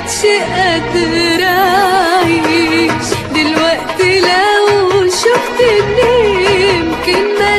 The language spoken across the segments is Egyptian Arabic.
بقتش قادرة أعيش دلوقتي لو شفتني يمكن ما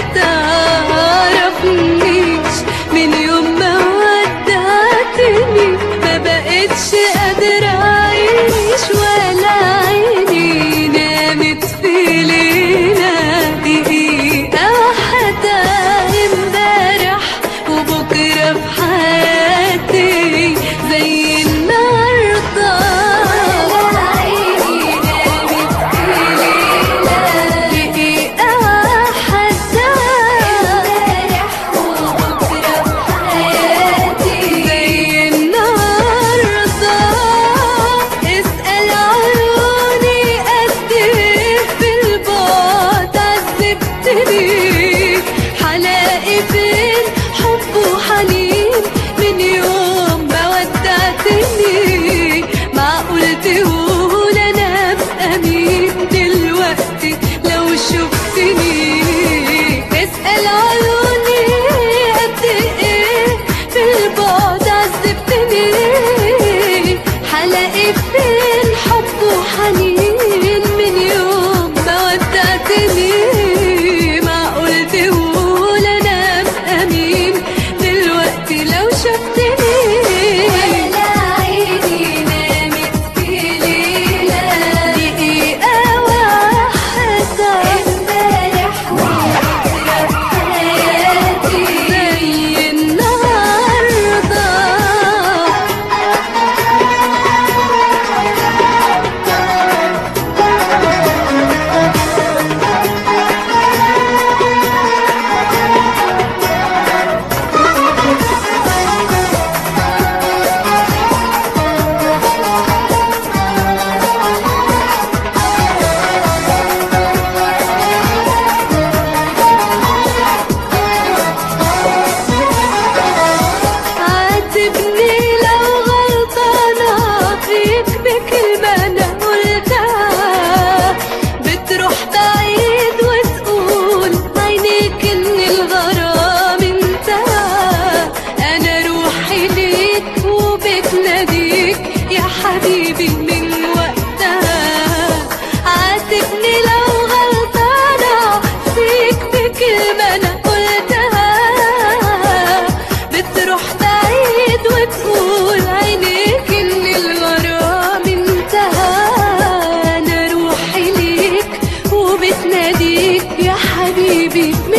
تعرفنيش من يوم ما ودعتني ما بقتش قادرة أعيش ولا عيني نامت في ليلة دقيقة حتى امبارح وبكرة في حياتي زي النهاردة ولا عيني نامت في ليلة دقيقة حتى امبارح وبكرة في حياتي زي النهاردة اسأل عيوني قد ايه في البعد عذبتني حلاقي فين حب وحنين من يوم ما ودعتني معقول تقول انا ابقى مين دلوقتي لو شفتني اسأل عيوني قد ايه في البعد عذبتني حلاقي فين حب وحنين من يوم ما ودعتني معقول تقول انا ابقى مين دلوقتي لو شفتني ولا عيني نامت في ليلة دقيقة واحدة امبارح وبكرة في حياتي زي النهاردة عاتبني لو غلطانة فيك بكلمة أنا قلتها بتروح بعيد وتقول عينيك إن الغرام انتهى أنا روحي ليك وبتناديك يا حبيبي من وقتها عاتبني لو غلطانة فيك بكلمة أنا قلتها بتروح بعيد وتقول عينيك ان الغرام انتهى انا روحي ليك وبتناديك يا حبيبي